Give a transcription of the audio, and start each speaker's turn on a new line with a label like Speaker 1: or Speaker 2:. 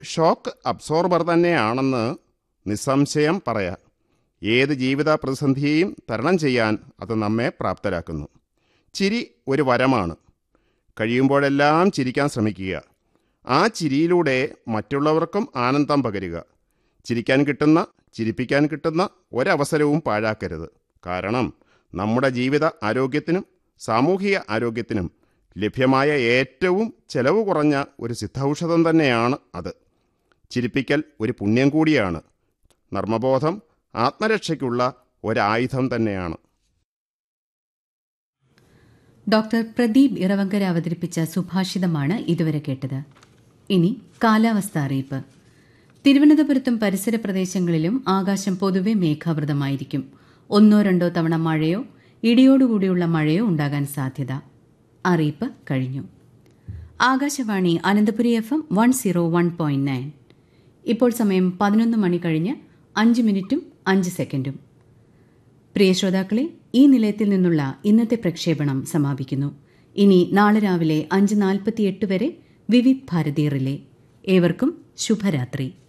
Speaker 1: shock absorber തന്നെയാണെന്ന് നിസ്സംശയം പറയാം ഏത് ജീവിത പ്രതിസന്ധിയെയും തരണം ചെയ്യാൻ അത് നമ്മെ പ്രാപ്തരാക്കുന്നു ചിരി ഒരു വരമാണ് കഴിയുമ്പോഴെല്ലാം ചിരിക്കാൻ ശ്രമിക്കുക ആ ചിരിയിലൂടെ മറ്റുള്ളവർക്കും ആനന്ദം പകരുക ചിരിക്കാൻ കിട്ടുന്ന ചിരിപ്പിക്കാൻ കിട്ടുന്ന ഒരവസരവും പാഴാക്കരുത് കാരണം നമ്മുടെ ജീവിത ആരോഗ്യത്തിനും സാമൂഹിക ആരോഗ്യത്തിനും ലഭ്യമായ ഏറ്റവും ചെലവ് കുറഞ്ഞ ഒരു സിദ്ധൌഷധം തന്നെയാണ് അത് ചിരിപ്പിക്കൽ ഒരു പുണ്യം കൂടിയാണ് നർമ്മബോധം ആത്മരക്ഷയ്ക്കുള്ള ഒരായുധം തന്നെയാണ്
Speaker 2: ഡോക്ടർ പ്രദീപ് ഇറവങ്കര അവതരിപ്പിച്ച സുഭാഷിതമാണ് ഇതുവരെ കേട്ടത് ഇനി കാലാവസ്ഥ അറിയിപ്പ് തിരുവനന്തപുരത്തും പരിസര പ്രദേശങ്ങളിലും ആകാശം പൊതുവെ മേഘാവൃതമായിരിക്കും ഒന്നോ രണ്ടോ തവണ മഴയോ ഇടിയോടുകൂടിയുള്ള മഴയോ ഉണ്ടാകാൻ സാധ്യത അറിയിപ്പ് കഴിഞ്ഞു Akashvani Ananthapuri F M one zero one point nine ഇപ്പോൾ സമയം പതിനൊന്ന് മണി കഴിഞ്ഞ് അഞ്ച് മിനിറ്റും അഞ്ച് സെക്കൻഡും പ്രിയ ശ്രോതാക്കളെ ഈ നിലയത്തിൽ നിന്നുള്ള ഇന്നത്തെ പ്രക്ഷേപണം സമാപിക്കുന്നു ഇനി നാളെ രാവിലെ അഞ്ച് നാൽപ്പത്തിയെട്ട് വരെ വിവിധ് ഭാരതി റിലേ ഏവർക്കും ശുഭരാത്രി